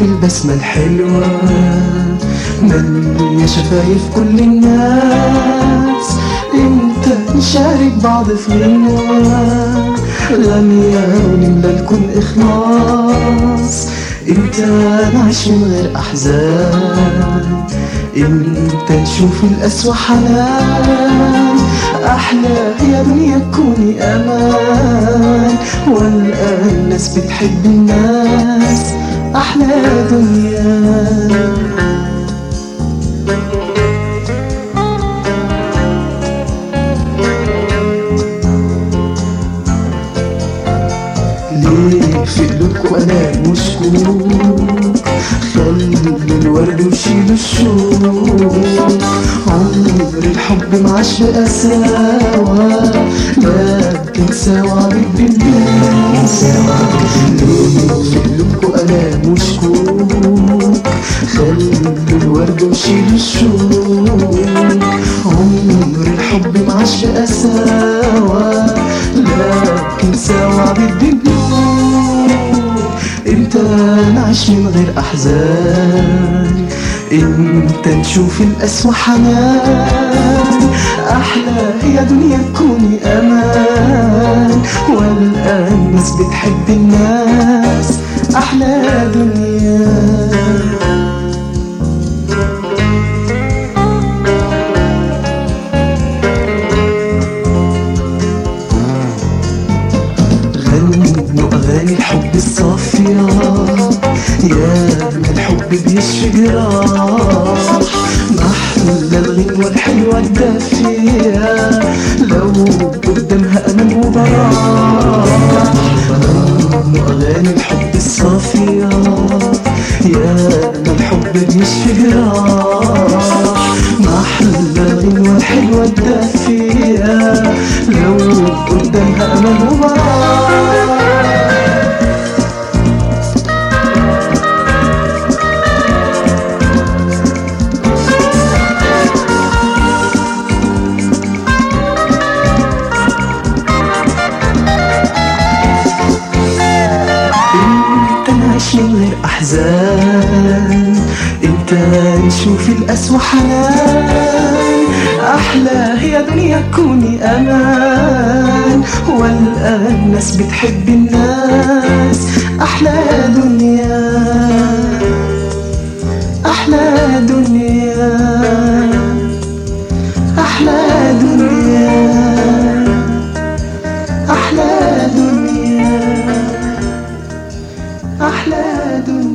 شوف البسمة الحلوة مليا شفايف كل الناس انت نشارك بعض في غنوة غنية ونملى الكون إخلاص انت نعيش من غير أحزان انت نشوف القسوة حنان احلى يا دنيا تكوني امان والقى الناس بتحب الناس احلى دنيا ليه في قلوبكوا انا مشكوك خلوا الورد وشيلوا الشوق عمر الحب معاش بقساوة لكن سوا بالدنيا ليه في قلوبكوا انا مشكوك خلوا الورد وشيلوا الشوق عمر الحب معاش بقساوة لكن سوا بالدنيا انت نعيش من غير احزان انت نشوف القسوة حنان احلى يا دنيا تكوني امان والقى الناس بتحب الناس احلى دنيا غنوا أغاني الحب الصافية يا من الحب بيشفي جراح محلى الغنوة الحلوة الدافية لو قدامها أمان وبراح غنوا أغاني الحب الصافية يا من الحب بيشفي جراح محلى الغنوة الحلوة الدافية لو قدامها أمان وبراح انت نعيش من غير احزان انت نشوف القسوة حنان احلى هي دنيا تكوني امان والقى الناس بتحب الناس احلى دنيا احلى دنيا احلى دنيا احلى دنيا أحلى دنيا